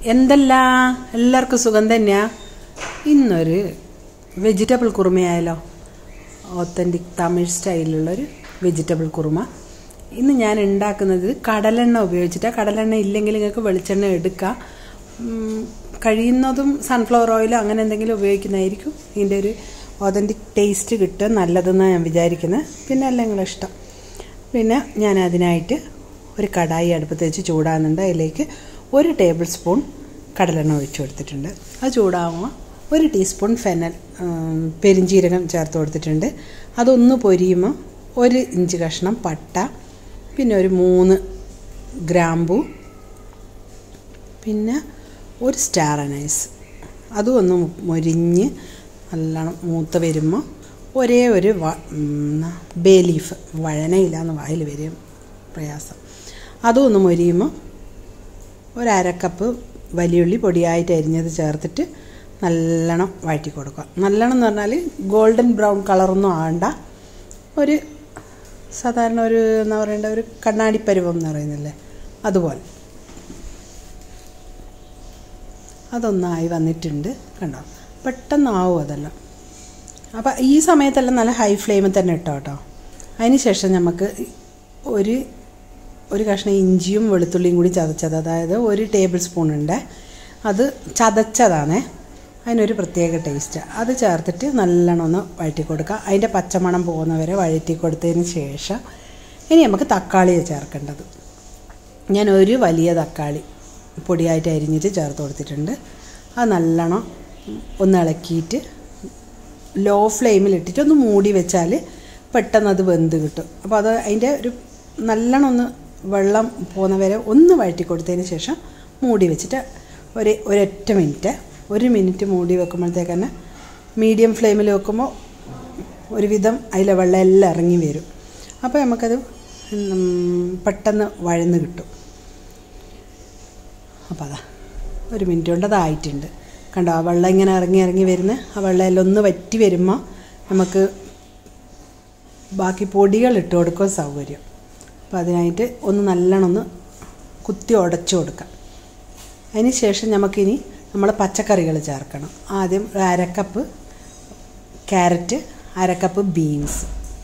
എന്തല്ല എല്ലാവർക്കും സുഖം തന്നെയാ ഇന്നൊരു വെജിറ്റബിൾ കുറുമയായാലോ ഒത്തൻറ്റിക് തമിഴ് സ്റ്റൈലിലുള്ളൊരു വെജിറ്റബിൾ കുറുമ ഇന്ന് ഞാൻ ഉണ്ടാക്കുന്നത് കടലെണ്ണ ഉപയോഗിച്ചിട്ടാണ് കടലെണ്ണ ഇല്ലെങ്കിൽ നിങ്ങൾക്ക് വെളിച്ചെണ്ണ എടുക്കാം ഉം, കഴിയുന്നതും സൺഫ്ലവർ ഓയിലോ അങ്ങനെ എന്തെങ്കിലും ഉപയോഗിക്കുന്നതായിരിക്കും ഇതിൻ്റെ ഒരു ഒതൻറ്റിക് ടേസ്റ്റ് കിട്ടുക നല്ലതെന്നാണ് ഞാൻ വിചാരിക്കുന്നത് പിന്നെ അല്ല നിങ്ങളെ ഇഷ്ടം പിന്നെ ഞാൻ അതിനായിട്ട് ഒരു കടായി അടുപ്പത്ത് വെച്ച് ചൂടാകുന്നുണ്ട് അതിലേക്ക് ഒരു ടേബിൾ സ്പൂൺ കടലെണ്ണ ഒഴിച്ചു കൊടുത്തിട്ടുണ്ട് അത് ചൂടാകുമ്പോൾ ഒരു ടീസ്പൂൺ ഫെനൽ ഉം, പെരിഞ്ജീരകം ചേർത്ത് കൊടുത്തിട്ടുണ്ട് അതൊന്ന് പൊരിയുമ്പോൾ ഒരു ഇഞ്ച് കഷ്ണം പട്ട പിന്നെ ഒരു മൂന്ന് ഗ്രാമ്പു പിന്നെ ഒരു സ്റ്റാർ അനൈസ് അതും ഒന്ന് മൊരിഞ്ഞ് നല്ലോണം മൂത്ത് വരുമ്പോൾ ഒരേ ഒരു വ ബേ ലീഫ് വഴനയില്ല എന്ന് വായിൽ വരും പ്രയാസം അതും ഒന്ന് മൊരിയുമ്പോൾ ഒരു അരക്കപ്പ് വലിയുള്ളി പൊടിയായിട്ട് അരിഞ്ഞത് ചേർത്തിട്ട് നല്ലോണം വഴറ്റി കൊടുക്കുക നല്ലോണം എന്ന് പറഞ്ഞാൽ ഗോൾഡൻ ബ്രൗൺ കളറൊന്നും ആണ്ട ഒരു സാധാരണ ഒരു എന്താ പറയേണ്ട ഒരു കണ്ണാടിപ്പരുവം എന്ന് പറയുന്നില്ലേ അതുപോലെ അതൊന്നായി വന്നിട്ടുണ്ട് കണ്ടോ പെട്ടെന്നാവും അതെല്ലാം അപ്പോൾ ഈ സമയത്തെല്ലാം നല്ല ഹൈ ഫ്ലെയിമിൽ തന്നെ ഇട്ടോ കേട്ടോ അതിന് ശേഷം നമുക്ക് ഒരു ഒരു കഷ്ണം ഇഞ്ചിയും വെളുത്തുള്ളിയും കൂടി ചതച്ചത് അതായത് ഒരു ടേബിൾ സ്പൂൺ ഉണ്ട് അത് ചതച്ചതാണേ അതിനൊരു പ്രത്യേക ടേസ്റ്റ് അത് ചേർത്തിട്ട് നല്ലോണം ഒന്ന് വഴറ്റി കൊടുക്കുക അതിൻ്റെ പച്ചമണം പോകുന്നവരെ വഴറ്റി കൊടുത്തതിന് ശേഷം ഇനി നമുക്ക് തക്കാളിയെ ചേർക്കേണ്ടത് ഞാൻ ഒരു വലിയ തക്കാളി പൊടിയായിട്ട് അരിഞ്ഞിട്ട് ചേർത്ത് കൊടുത്തിട്ടുണ്ട് അത് നല്ലോണം ഒന്ന് ഇളക്കിയിട്ട് ലോ ഫ്ലെയിമിൽ ഇട്ടിട്ട് ഒന്ന് മൂടി വെച്ചാൽ പെട്ടെന്ന് അത് വെന്ത് കിട്ടും അപ്പോൾ അത് അതിൻ്റെ ഒരു നല്ലോണം ഒന്ന് വെള്ളം പോകുന്ന വരെ ഒന്ന് വഴറ്റി കൊടുത്തതിന് ശേഷം മൂടി വെച്ചിട്ട് ഒരു ഒരൊറ്റ മിനിറ്റ് ഒരു മിനിറ്റ് മൂടി വെക്കുമ്പോഴത്തേക്ക് തന്നെ മീഡിയം ഫ്ലെയിമിൽ വെക്കുമ്പോൾ ഒരുവിധം അതിലെ വെള്ളം എല്ലാം ഇറങ്ങി വരും അപ്പോൾ നമുക്കത് ഉം, പെട്ടെന്ന് വഴന്ന് കിട്ടും അപ്പോൾ അതാ ഒരു മിനിറ്റ് കൊണ്ട് അതായിട്ടുണ്ട് കണ്ടോ ആ വെള്ളം ഇങ്ങനെ ഇറങ്ങി ഇറങ്ങി വരുന്ന ആ വെള്ളം എല്ലാം ഒന്ന് വറ്റി വരുമ്പോൾ നമുക്ക് ബാക്കി പൊടികൾ ഇട്ട് കൊടുക്കുക സൗകര്യം അപ്പോൾ അതിനായിട്ട് ഒന്ന് നല്ലോണം ഒന്ന് കുത്തി ഉടച്ചു കൊടുക്കാം അതിന് ശേഷം നമുക്കിനി നമ്മൾ പച്ചക്കറികൾ ചേർക്കണം ആദ്യം ഒരു അരക്കപ്പ് ക്യാരറ്റ് അരക്കപ്പ് ബീൻസ്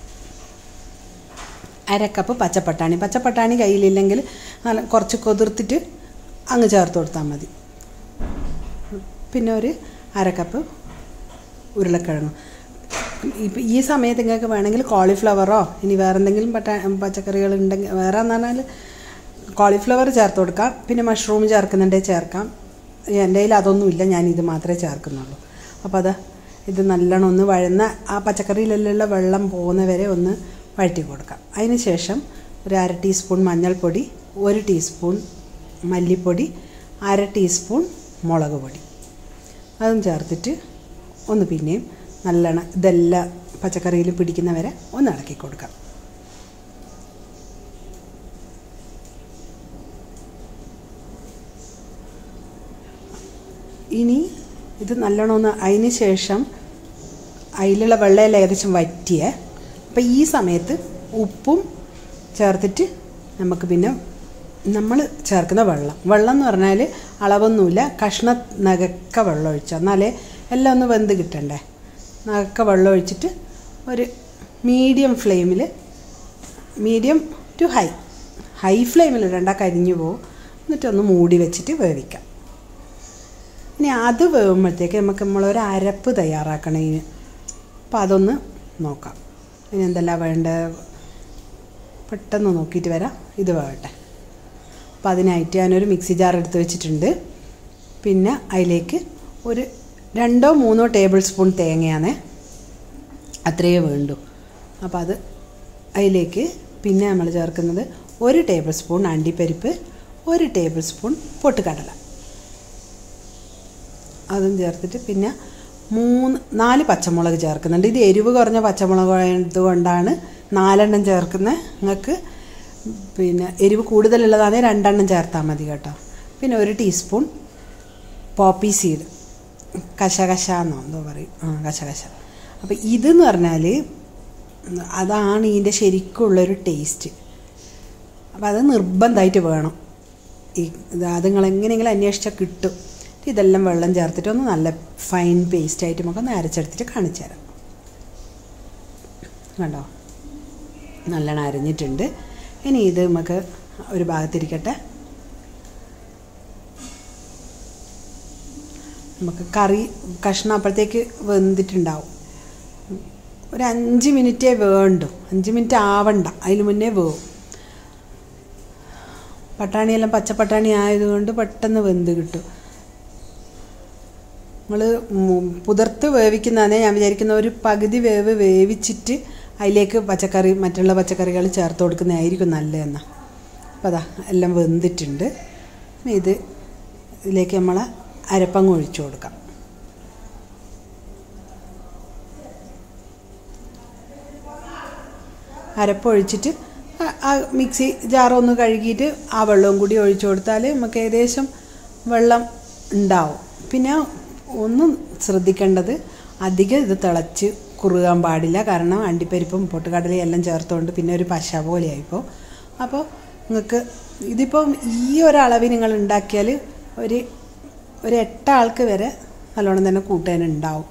അരക്കപ്പ് പച്ചപ്പട്ടാണി പച്ചപ്പട്ടാണി കയ്യിലില്ലെങ്കിൽ നല്ല കുറച്ച് കൊതിർത്തിട്ട് അങ്ങ് ചേർത്ത് കൊടുത്താൽ മതി പിന്നെ ഒരു അരക്കപ്പ് ഉരുളക്കിഴങ്ങ് ഇപ്പം ഈ സമയത്ത് നിങ്ങൾക്ക് വേണമെങ്കിൽ കോളിഫ്ലവറോ ഇനി വേറെ എന്തെങ്കിലും പട്ടാ പച്ചക്കറികൾ ഉണ്ടെങ്കിൽ വേറെ എന്ന് പറഞ്ഞാൽ കോളിഫ്ലവർ ചേർത്ത് കൊടുക്കാം പിന്നെ മഷ്റൂം ചേർക്കുന്നുണ്ടെങ്കിൽ ചേർക്കാം എൻ്റെ കയ്യിൽ അതൊന്നുമില്ല ഞാൻ ഇത് മാത്രമേ ചേർക്കുന്നുള്ളൂ അപ്പോൾ അത് ഇത് നല്ലോണം ഒന്ന് വഴന്ന ആ പച്ചക്കറിയിലുള്ള വെള്ളം പോകുന്ന വരെ ഒന്ന് വഴറ്റി കൊടുക്കാം അതിന് ശേഷം ഒരു അര ടീസ്പൂൺ മഞ്ഞൾപ്പൊടി ഒരു ടീസ്പൂൺ മല്ലിപ്പൊടി അര ടീസ്പൂൺ മുളക് പൊടി അതും ചേർത്തിട്ട് ഒന്ന് പിന്നെയും നല്ലോണം ഇതെല്ലാം പച്ചക്കറിയിൽ പിടിക്കുന്നവരെ ഒന്ന് ഇളക്കി കൊടുക്കാം ഇനി ഇത് നല്ലോണം ഒന്ന് അതിന് ശേഷം അതിലുള്ള വെള്ളമെല്ലാം ഏകദേശം വറ്റിയ അപ്പം ഈ സമയത്ത് ഉപ്പും ചേർത്തിട്ട് നമുക്ക് പിന്നെ നമ്മൾ ചേർക്കുന്ന വെള്ളം വെള്ളം എന്ന് പറഞ്ഞാൽ അളവൊന്നുമില്ല കഷ്ണ നകക്ക വെള്ളം ഒഴിച്ചാൽ എന്നാലേ എല്ലാം ഒന്ന് വെന്ത് കിട്ടണ്ടേ നകക്ക വെള്ളം ഒഴിച്ചിട്ട് ഒരു മീഡിയം ഫ്ലെയിമിൽ മീഡിയം ടു ഹൈ ഹൈ ഫ്ലെയിമിൽ ഇടണ്ട കരിഞ്ഞു പോകും എന്നിട്ടൊന്ന് മൂടി വെച്ചിട്ട് വേവിക്കാം ഇനി അത് വേകുമ്പോഴത്തേക്ക് നമുക്ക് നമ്മളൊരു അരപ്പ് തയ്യാറാക്കണം ഇതിന് അപ്പോൾ അതൊന്ന് നോക്കാം ഇനി എന്തെല്ലാം വേണ്ട പെട്ടെന്ന് നോക്കിയിട്ട് വരാം ഇത് വേവട്ടെ അപ്പോൾ അതിനായിട്ട് ഞാനൊരു മിക്സി ജാർ എടുത്ത് വെച്ചിട്ടുണ്ട് പിന്നെ അതിലേക്ക് ഒരു രണ്ടോ മൂന്നോ ടേബിൾ സ്പൂൺ തേങ്ങയാണേ അത്രയേ വേണ്ടൂ അപ്പോൾ അത് അതിലേക്ക് പിന്നെ നമ്മൾ ചേർക്കുന്നത് ഒരു ടേബിൾ സ്പൂൺ അണ്ടിപ്പരിപ്പ് ഒരു ടേബിൾ സ്പൂൺ പൊട്ടുകടല അതും ചേർത്തിട്ട് പിന്നെ മൂന്ന് നാല് പച്ചമുളക് ചേർക്കുന്നുണ്ട് ഇത് എരിവ് കുറഞ്ഞ പച്ചമുളക് ആയതുകൊണ്ടാണ് നാലെണ്ണം ചേർക്കുന്നത് നിങ്ങൾക്ക് പിന്നെ എരിവ് കൂടുതലുള്ളതാണെങ്കിൽ രണ്ടെണ്ണം ചേർത്താൽ മതി കേട്ടോ പിന്നെ ഒരു ടീസ്പൂൺ പോപ്പി സീഡ് കശകശ എന്നോ എന്തോ പറയും ആ കശകശ അപ്പോൾ ഇതെന്ന് പറഞ്ഞാൽ അതാണ് ഇതിൻ്റെ ശരിക്കുള്ളൊരു ടേസ്റ്റ് അപ്പോൾ അത് നിർബന്ധമായിട്ട് വേണം ഈ ഇത് അത് നിങ്ങൾ എങ്ങനെയെങ്കിലും അന്വേഷിച്ചാൽ കിട്ടും ഇതെല്ലാം വെള്ളം ചേർത്തിട്ട് ഒന്ന് നല്ല ഫൈൻ പേസ്റ്റ് ആയിട്ട് നമുക്ക് ഒന്ന് അരച്ചെടുത്തിട്ട് കാണിച്ചു തരാം കണ്ടോ നല്ലോണം അരിഞ്ഞിട്ടുണ്ട് ഇനി ഇത് നമുക്ക് ഒരു ഭാഗത്തിരിക്കട്ടെ നമുക്ക് കറി കഷ്ണം അപ്പോഴത്തേക്ക് വെന്തിട്ടുണ്ടാവും ഒരു അഞ്ച് മിനിറ്റേ വേണ്ടു അഞ്ച് മിനിറ്റ് ആവണ്ട അതിന് മുന്നേ വേവും പട്ടാണിയെല്ലാം പച്ചപ്പട്ടാണി ആയതുകൊണ്ട് പെട്ടെന്ന് വെന്ത് കിട്ടും നമ്മൾ പുതിർത്ത് വേവിക്കുന്നതാണേ ഞാൻ വിചാരിക്കുന്ന ഒരു പകുതി വേവ് വേവിച്ചിട്ട് അതിലേക്ക് പച്ചക്കറി മറ്റുള്ള പച്ചക്കറികൾ ചേർത്ത് കൊടുക്കുന്നതായിരിക്കും നല്ലതെന്നാ അപ്പോൾ അതാ എല്ലാം വെന്തിട്ടുണ്ട് ഇനി ഇത് ഇതിലേക്ക് നമ്മൾ അരപ്പങ്ങ് ഒഴിച്ചു കൊടുക്കാം അരപ്പൊഴിച്ചിട്ട് ആ- ആ മിക്സി ജാറൊന്ന് കഴുകിയിട്ട് ആ വെള്ളവും കൂടി ഒഴിച്ചു കൊടുത്താൽ നമുക്ക് ഏകദേശം വെള്ളം ഉണ്ടാവും പിന്നെ ഒന്നും ശ്രദ്ധിക്കേണ്ടത് അധികം ഇത് തിളച്ച് കുറുകാൻ പാടില്ല കാരണം അണ്ടിപ്പരിപ്പും പൊട്ടുകടലയും എല്ലാം ചേർത്തുകൊണ്ട് പിന്നെ ഒരു പശ പോലെയായിപ്പോൾ അപ്പോൾ നിങ്ങൾക്ക് ഇതിപ്പം ഈ ഒരളവിൽ നിങ്ങൾ ഉണ്ടാക്കിയാൽ ഒരു ഒരു എട്ടാൾക്ക് വരെ നല്ലോണം തന്നെ കൂട്ടാനുണ്ടാവും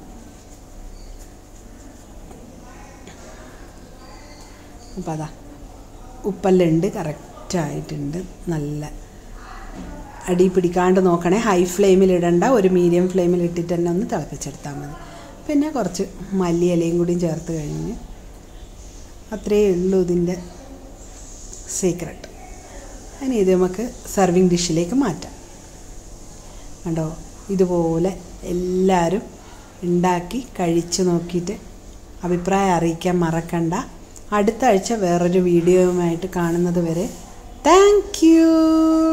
അപ്പോൾ അതാ ഉപ്പെല്ലാം ഉണ്ട് കറക്റ്റായിട്ടുണ്ട് നല്ല അടി പിടിക്കാണ്ട് നോക്കണേ ഹൈ ഫ്ലെയിമിൽ ഇടണ്ട ഒരു മീഡിയം ഫ്ലെയിമിൽ ഇട്ടിട്ട് തന്നെ ഒന്ന് തിളപ്പിച്ചെടുത്താൽ മതി പിന്നെ കുറച്ച് മല്ലിയിലയും കൂടിയും ചേർത്ത് കഴിഞ്ഞ് അത്രയേ ഉള്ളൂ ഇതിൻ്റെ സീക്രട്ട് ഇനി ഇത് നമുക്ക് സർവിങ് ഡിഷിലേക്ക് മാറ്റാം കണ്ടോ ഇതുപോലെ എല്ലാവരും ഉണ്ടാക്കി കഴിച്ച് നോക്കിയിട്ട് അഭിപ്രായം അറിയിക്കാൻ മറക്കണ്ട അടുത്ത ആഴ്ച വേറൊരു വീഡിയോയുമായിട്ട് കാണുന്നത് വരെ താങ്ക് യു